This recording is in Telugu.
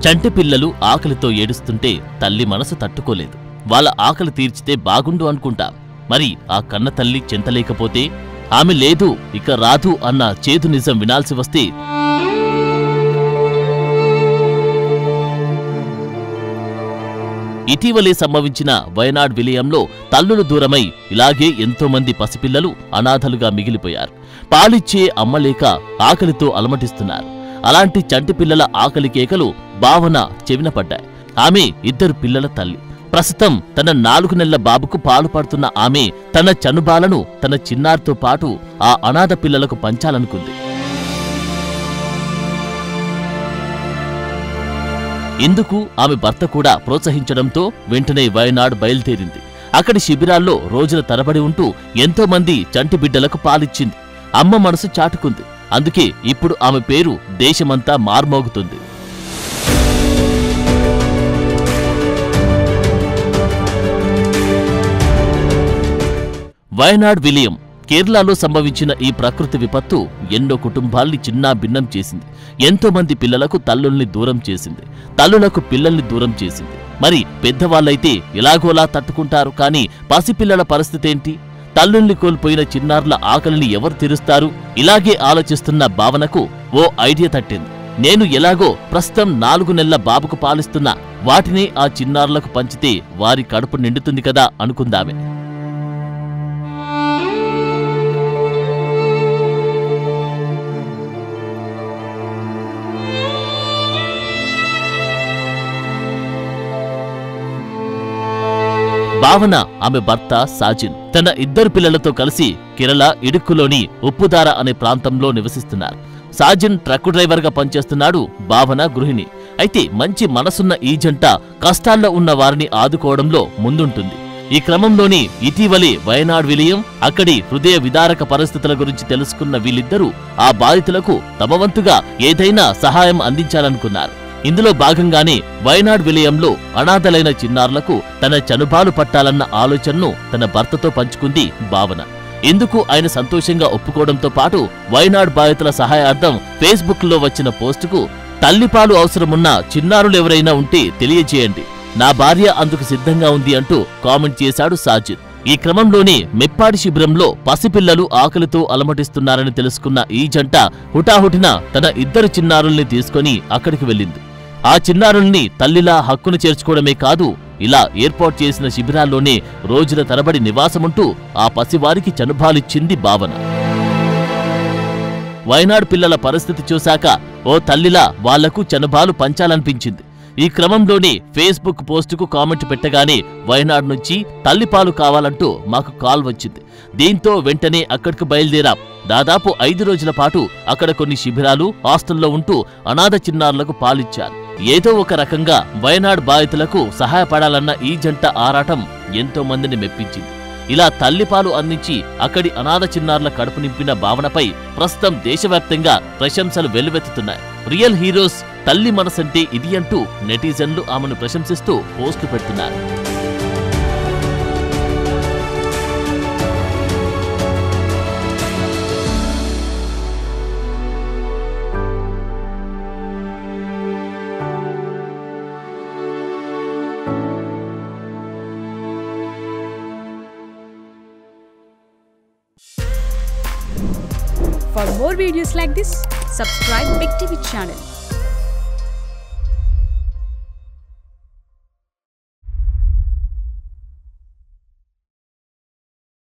చంటి పిల్లలు ఆకలితో ఏడుస్తుంటే తల్లి మనసు తట్టుకోలేదు వాళ్ళ ఆకలి తీర్చితే బాగుండు అనుకుంటా మరి ఆ కన్న తల్లి చెంతలేకపోతే ఆమె లేదు ఇక రాదు అన్న చేదు నిజం వినాల్సి వస్తే ఇటీవలే సంభవించిన వయనాడ్ విలయంలో తల్లులు దూరమై ఇలాగే ఎంతో మంది పసిపిల్లలు అనాథలుగా మిగిలిపోయారు పాలిచ్చే అమ్మలేక ఆకలితో అలమటిస్తున్నారు అలాంటి చంటి పిల్లల ఆకలి కేకలు భావన చెవిన పడ్డాయి ఆమె ఇద్దరు పిల్లల తల్లి ప్రస్తుతం తన నాలుగు నెలల బాబుకు పాలు పడుతున్న ఆమె తన చనుబాలను తన చిన్నారితో పాటు ఆ అనాథ పిల్లలకు పంచాలనుకుంది ఇందుకు ఆమె భర్త కూడా ప్రోత్సహించడంతో వెంటనే వయనాడ్ బయలుదేరింది అక్కడి శిబిరాల్లో రోజుల తరబడి ఉంటూ ఎంతో మంది చంటి బిడ్డలకు పాలిచ్చింది అమ్మ మనసు చాటుకుంది అందుకే ఇప్పుడు ఆమె పేరు దేశమంతా మార్మోగుతుంది వయనాడ్ విలయం కేరళలో సంభవించిన ఈ ప్రకృతి విపత్తు ఎన్నో కుటుంబాల్ని చిన్నా భిన్నం చేసింది ఎంతో మంది పిల్లలకు తల్లుల్ని దూరం చేసింది తల్లులకు పిల్లల్ని దూరం చేసింది మరి పెద్దవాళ్ళైతే ఎలాగోలా తట్టుకుంటారు కానీ పసిపిల్లల పరిస్థితేంటి తల్లుల్ని కోల్పోయిన చిన్నారుల ఆకలిని ఎవరు తీరుస్తారు ఇలాగే ఆలోచిస్తున్న భావనకు ఓ ఐడియా తట్టింది నేను ఎలాగో ప్రస్తుతం నాలుగు నెలల బాబుకు పాలిస్తున్నా వాటిని ఆ చిన్నారులకు పంచితే వారి కడుపు నిండుతుంది కదా అనుకుందామె భావన ఆమె భర్త సాజిన్ తన ఇద్దరు పిల్లలతో కలిసి కేరళ ఇడుక్కులోని ఉప్పుదార అనే ప్రాంతంలో నివసిస్తున్నారు సాజిన్ ట్రక్కు డ్రైవర్గా పనిచేస్తున్నాడు భావన గృహిణి అయితే మంచి మనసున్న ఈ జంట కష్టాల్లో ఉన్న వారిని ఆదుకోవడంలో ముందుంటుంది ఈ క్రమంలోని ఇటీవలే వయనాడ్ విలయం అక్కడి హృదయ విదారక పరిస్థితుల గురించి తెలుసుకున్న వీళ్ళిద్దరూ ఆ బాధితులకు తమ వంతుగా ఏదైనా సహాయం అందించాలనుకున్నారు ఇందులో భాగంగానే వయనాడ్ విలయంలో అనాథలైన చిన్నారులకు తన చనుబాలు పట్టాలన్న ఆలోచనను తన భర్తతో పంచుకుంది భావన ఇందుకు ఆయన సంతోషంగా ఒప్పుకోవడంతో పాటు వయనాడ్ బాధితుల సహాయార్థం ఫేస్బుక్ లో వచ్చిన పోస్టుకు తల్లిపాలు అవసరమున్న చిన్నారులు ఎవరైనా ఉంటే తెలియజేయండి నా భార్య అందుకు సిద్ధంగా ఉంది అంటూ కామెంట్ చేశాడు సాజిద్ ఈ క్రమంలోనే మెప్పాడి శిబిరంలో పసిపిల్లలు ఆకలితో అలమటిస్తున్నారని తెలుసుకున్న ఈ జంట హుటాహుటిన తన ఇద్దరు చిన్నారుల్ని తీసుకొని అక్కడికి వెళ్ళింది ఆ చిన్నారుల్ని తల్లిలా హక్కును చేర్చుకోవడమే కాదు ఇలా ఏర్పాటు చేసిన శిబిరాల్లోనే రోజుల తరబడి నివాసముంటూ ఆ పసివారికి చనుబాలిచ్చింది భావన వయనాడు పిల్లల పరిస్థితి చూశాక ఓ తల్లిలా వాళ్లకు చనుబాలు పంచాలనిపించింది ఈ క్రమంలోనే ఫేస్బుక్ పోస్టుకు కామెంట్ పెట్టగానే వయనాడ్ నుంచి తల్లిపాలు కావాలంటూ మాకు కాల్ వచ్చింది దీంతో వెంటనే అక్కడికి బయలుదేరాం దాదాపు ఐదు రోజుల పాటు అక్కడ కొన్ని శిబిరాలు హాస్టల్లో ఉంటూ అనాథ చిన్నారులకు పాలిచ్చారు ఏదో ఒక రకంగా వయనాడ్ బాధితులకు సహాయపడాలన్న ఈ జంట ఆరాటం ఎంతో మందిని మెప్పించింది ఇలా తల్లిపాలు అందించి అక్కడి అనాథ చిన్నారుల కడుపు నింపిన భావనపై ప్రస్తుతం దేశవ్యాప్తంగా ప్రశంసలు వెల్లువెత్తుతున్నాయి రియల్ హీరోస్ తల్లి మనసంటే ఇది అంటూ నెటిజన్లు ఆమెను ప్రశంసిస్తూ పోస్టులు పెడుతున్నారు For more videos like this, subscribe Big TV channel